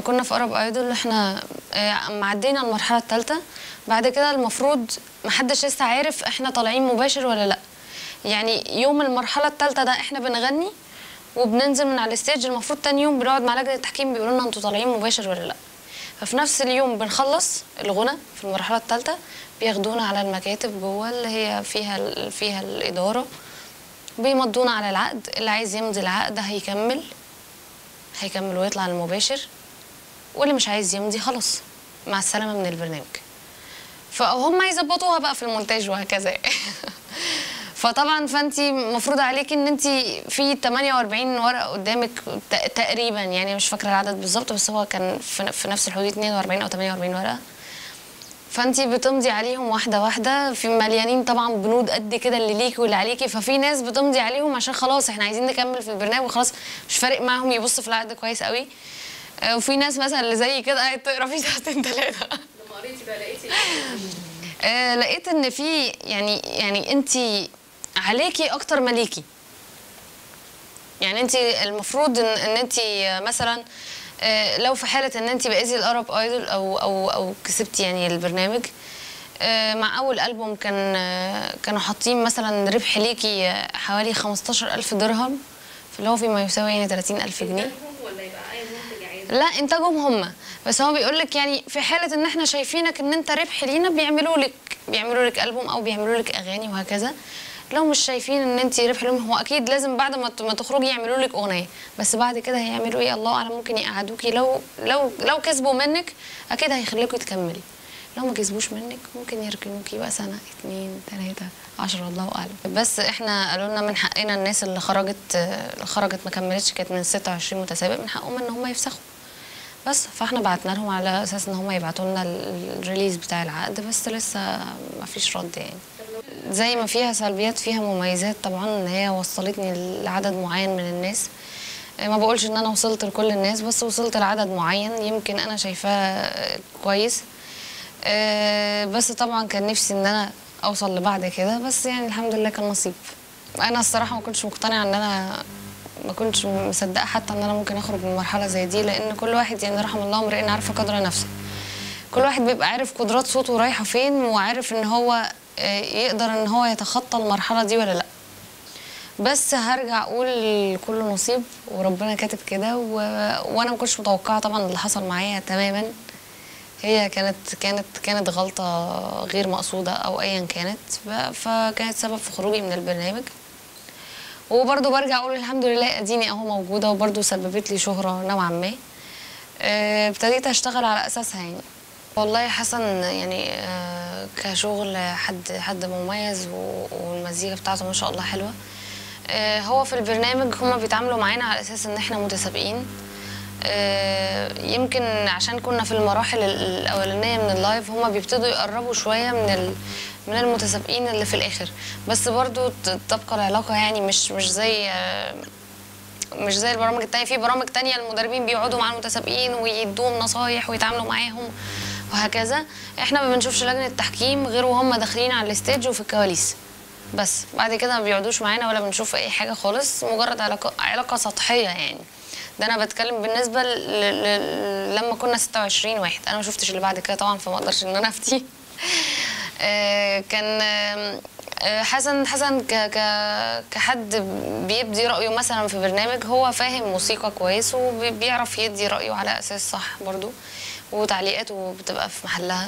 كنا في ارب ايدول احنا آه، معدينا المرحله الثالثه بعد كده المفروض محدش لسه عارف احنا طالعين مباشر ولا لا يعني يوم المرحله الثالثه ده احنا بنغني وبننزل من على الستيج المفروض تاني يوم بنقعد مع لجنه التحكيم بيقولوا لنا انتوا طالعين مباشر ولا لا ففي نفس اليوم بنخلص الغنى في المرحله الثالثه بياخدونا على المكاتب جوه اللي هي فيها ال- فيها الاداره بيمضونا على العقد اللي عايز يمضي العقد هيكمل هيكمل ويطلع المباشر واللي مش عايز يمضي خلاص مع السلامه من البرنامج فهم هيظبطوها بقى في المونتاج وهكذا فطبعا فانت مفروض عليكي ان انت في 48 ورقه قدامك ت- تقريبا يعني مش فاكره العدد بالظبط بس هو كان في في نفس الحدود 42 او 48 ورقه فانت بتمضي عليهم واحده واحده في مليانين طبعا بنود قد كده اللي ليكي واللي عليكي ففي ناس بتمضي عليهم عشان خلاص احنا عايزين نكمل في البرنامج وخلاص مش فارق معاهم يبص في العقد كويس قوي آه، وفي ناس مثلا اللي زي كده قاعد تقرا فيه ساعتين ثلاثه لما قريتي بقى لقيتي آه، لقيت ان في يعني يعني انت عليكي اكتر ما ليكي يعني انت المفروض ان, إن انت مثلا آه، لو في حاله ان انت بقيتي الارب ايدول او او او كسبتي يعني البرنامج آه، مع اول البوم كان آه، كانوا حاطين مثلا ربح ليكي آه، حوالي 15000 درهم اللي هو فيما يساوي يعني 30000 جنيه هم ولا يبقى اي منتج عايز لا انتاجهم هم بس هو بيقول لك يعني في حاله ان احنا شايفينك ان انت ربح لينا بيعملوا لك بيعملوا لك البوم او بيعملوا لك اغاني وهكذا لو مش شايفين ان انت ربح لهم هو اكيد لازم بعد ما ت- ما تخرجي يعملوا لك اغنيه بس بعد كده هيعملوا ايه الله اعلم ممكن يقعدوكي لو لو لو كسبوا منك اكيد هيخليكوا تكملي لو ما كسبوش منك ممكن يركنوكي بقى سنه اتنين تلاته عشرة الله اعلم بس احنا قالوا لنا من حقنا الناس اللي خرجت اللي خرجت ما كملتش كانت من 26 متسابق من حقهم ان هم يفسخوا بس فاحنا بعتنا لهم على اساس ان هم يبعتوا لنا ال- الريليز بتاع العقد بس لسه ما فيش رد يعني زي ما فيها سلبيات فيها مميزات طبعا ان هي وصلتني لعدد معين من الناس آه، ما بقولش ان انا وصلت لكل الناس بس وصلت لعدد معين يمكن انا شايفاه آه، كويس آه، بس طبعا كان نفسي ان انا اوصل لبعد كده بس يعني الحمد لله كان نصيب انا الصراحه ما كنتش مقتنعه ان انا ما كنتش مصدقه حتى ان انا ممكن اخرج من مرحله زي دي لان كل واحد يعني رحم الله امرئ عارفه قدر نفسه كل واحد بيبقى عارف قدرات صوته رايحه فين وعارف ان هو آه، يقدر ان هو يتخطى المرحله دي ولا لا بس هرجع اقول كله نصيب وربنا كاتب كده و... وانا ما كنتش متوقعه طبعا اللي حصل معايا تماما هي كانت كانت كانت غلطه غير مقصوده او ايا كانت ف- فكانت سبب في خروجي من البرنامج وبرضه برجع اقول الحمد لله اديني اهو موجوده وبرضه سببت لي شهره نوعا ما آه، ابتديت اشتغل على اساسها يعني والله حسن يعني آه، كشغل حد حد مميز و- والمزيكا بتاعته ما شاء الله حلوه آه، هو في البرنامج هما بيتعاملوا معانا على اساس ان احنا متسابقين آه، يمكن عشان كنا في المراحل ال- الاولانيه من اللايف هما بيبتدوا يقربوا شويه من ال- من المتسابقين اللي في الاخر بس برضو ت- تبقى العلاقه يعني مش مش زي آه، مش زي البرامج التانية في برامج تانية المدربين بيقعدوا مع المتسابقين ويدوهم نصايح ويتعاملوا معاهم وهكذا احنا ما بنشوفش لجنة التحكيم غير وهم داخلين على الستيج وفي الكواليس بس بعد كده ما بيقعدوش معانا ولا بنشوف اي حاجة خالص مجرد علاقة علاقة سطحية يعني ده انا بتكلم بالنسبة ل... ل... لما كنا 26 واحد انا ما شفتش اللي بعد كده طبعا فما اقدرش ان انا افتي آه، كان آم، آه، حسن حسن ك ك كحد بيبدي رايه مثلا في برنامج هو فاهم موسيقى كويس وبيعرف يدي رايه على اساس صح برضو وتعليقاته بتبقى في محلها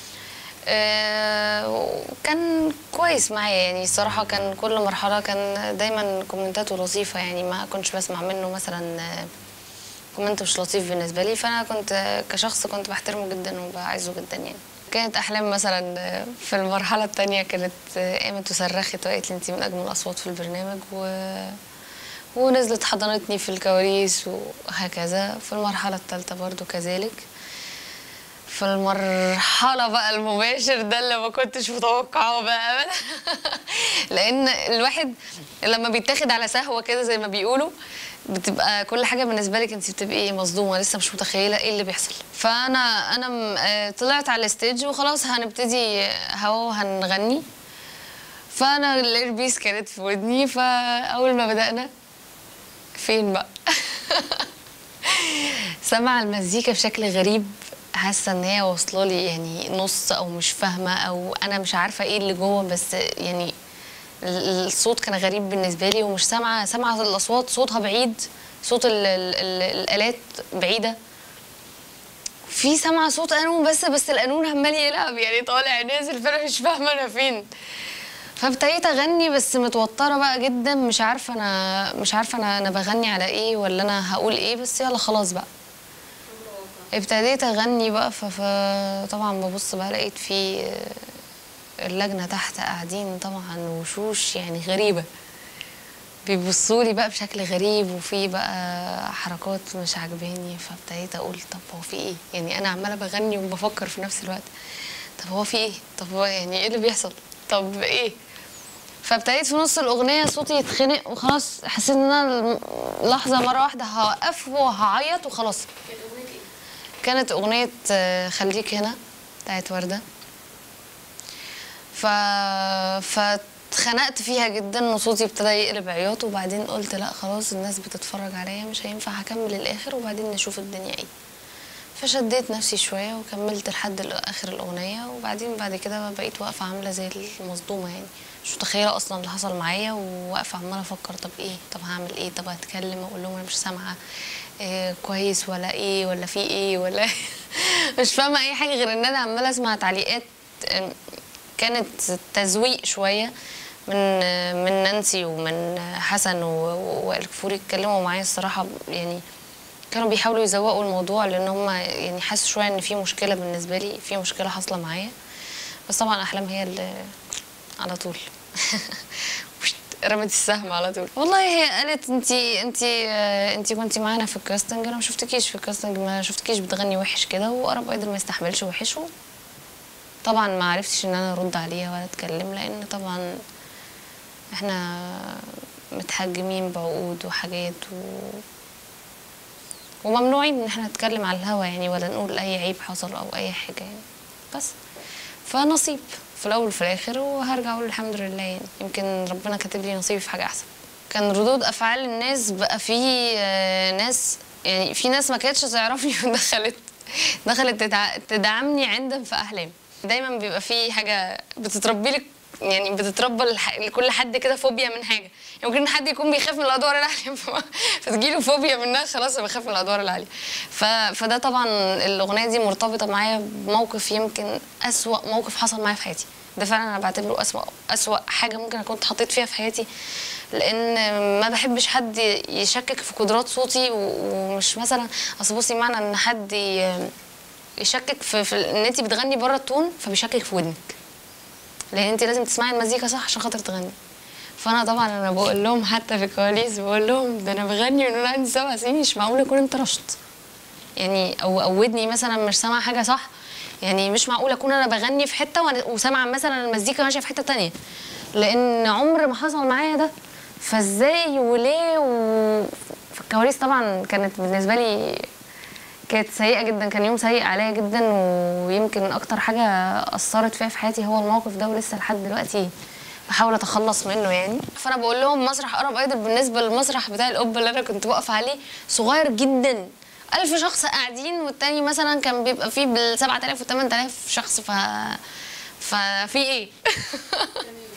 آه، وكان كويس معايا يعني الصراحه كان كل مرحله كان دايما كومنتاته لطيفه يعني ما كنتش بسمع منه مثلا آه، كومنت مش لطيف بالنسبه لي فانا كنت آه، كشخص كنت بحترمه جدا وبعزه جدا يعني كانت احلام مثلا آه، في المرحله الثانيه كانت آه، قامت وصرخت وقالت لي انت من اجمل الاصوات في البرنامج و ونزلت حضنتني في الكواليس وهكذا في المرحله الثالثه برضو كذلك في المرحلة بقى المباشر ده اللي ما كنتش متوقعه بقى أبدا لأن الواحد لما بيتاخد على سهوة كده زي ما بيقولوا بتبقى كل حاجة بالنسبة لك انت بتبقي مصدومة لسه مش متخيلة ايه اللي بيحصل فأنا أنا م- آه، طلعت على الستيج وخلاص هنبتدي هوا هنغني فأنا الإيربيس كانت في ودني فأول ما بدأنا فين بقى سامعه المزيكا بشكل غريب حاسه ان هي واصله لي يعني نص او مش فاهمه او انا مش عارفه ايه اللي جوه بس يعني ال- الصوت كان غريب بالنسبه لي ومش سامعه سامعه الاصوات صوتها بعيد صوت ال ال ال الالات بعيده في سامعه صوت قانون بس بس القانون عمال يلعب يعني طالع نازل فانا مش فاهمه انا فين فابتديت اغني بس متوتره بقى جدا مش عارفه انا مش عارفه انا انا بغني على ايه ولا انا هقول ايه بس يلا خلاص بقى ابتديت اغني بقى ف- فطبعا ببص بقى لقيت في آه، اللجنه تحت قاعدين طبعا وشوش يعني غريبه بيبصوا لي بقى بشكل غريب وفي بقى حركات مش عاجباني فابتديت اقول طب هو في ايه يعني انا عماله بغني وبفكر في نفس الوقت طب هو في ايه طب هو يعني ايه اللي بيحصل طب ايه فابتديت في نص الاغنيه صوتي يتخنق وخلاص حسيت ان انا لحظه مره واحده هوقف وهعيط وخلاص كانت اغنيه ايه؟ كانت أغنية آه، خليك هنا بتاعت وردة ف... فاتخنقت فيها جدا وصوتي ابتدى يقلب عياط وبعدين قلت لا خلاص الناس بتتفرج عليا مش هينفع هكمل الآخر وبعدين نشوف الدنيا ايه فشديت نفسي شوية وكملت لحد ال- آخر الأغنية وبعدين بعد كده بقيت واقفة عاملة زي المصدومة يعني مش متخيلة أصلا اللي حصل معايا وواقفة عمالة أفكر طب إيه طب هعمل إيه طب هتكلم أقول لهم أنا مش سامعة إيه كويس ولا إيه ولا في إيه ولا مش فاهمة أي حاجة غير إن أنا عمالة أسمع تعليقات آم، كانت تزويق شوية من من نانسي ومن حسن و- و- وائل كفوري اتكلموا معايا الصراحة يعني كانوا بيحاولوا يزوقوا الموضوع لان هم يعني حسوا شويه ان في مشكله بالنسبه لي في مشكله حاصله معايا بس طبعا احلام هي اللي على طول رمت السهم على طول والله هي قالت انت انت انت كنتي معانا في الكاستنج انا ما شفتكيش في الكاستنج ما شفتكيش بتغني وحش كده وقرب ايضا ما يستحملش وحش و- طبعا ما عرفتش ان انا ارد عليها ولا اتكلم لان طبعا احنا متحجمين بعقود وحاجات و... وممنوعين ان احنا نتكلم على الهوا يعني ولا نقول اي عيب حصل او اي حاجه يعني بس فنصيب في الاول وفي الاخر وهرجع اقول الحمد لله يعني يمكن ربنا كاتب لي نصيبي في حاجه احسن كان ردود افعال الناس بقى في آه، ناس يعني في ناس ما كانتش تعرفني ودخلت دخلت تدع- تدعمني عند في احلامي دايما بيبقى في حاجه بتتربي لك يعني بتتربى لح- لكل حد كده فوبيا من حاجه يمكن حد يكون بيخاف من الادوار العاليه ف- فتجيله فوبيا منها خلاص أنا بخاف من الادوار العاليه ف... فده طبعا الاغنيه دي مرتبطه معايا بموقف يمكن اسوا موقف حصل معايا في حياتي ده فعلا انا بعتبره اسوا اسوا حاجه ممكن اكون اتحطيت فيها في حياتي لان ما بحبش حد يشكك في قدرات صوتي و- ومش مثلا اصل بصي معنى ان حد ي- يشكك في, في ان انت بتغني بره التون فبيشكك في ودنك لان انت لازم تسمعي المزيكا صح عشان خاطر تغني فانا طبعا انا بقول لهم حتى في الكواليس بقول لهم ده انا بغني من وانا عندي سبع سنين مش معقول اكون انطرشت يعني او او ودني مثلا مش سامعه حاجه صح يعني مش معقول اكون انا بغني في حته وأنا- وسامعه مثلا المزيكا ماشيه في حته تانية لان عمر ما حصل معايا ده فازاي وليه و... في الكواليس طبعا كانت بالنسبه لي كانت سيئة جدا كان يوم سيء عليا جدا ويمكن أكتر حاجة أثرت فيها في حياتي هو الموقف ده ولسه لحد دلوقتي بحاول أتخلص منه يعني فأنا بقول لهم مسرح أرب أيضا بالنسبة للمسرح بتاع القبة اللي أنا كنت واقفة عليه صغير جدا ألف شخص قاعدين والتاني مثلا كان بيبقى فيه بال 7000 و 8000 شخص ف ففي إيه؟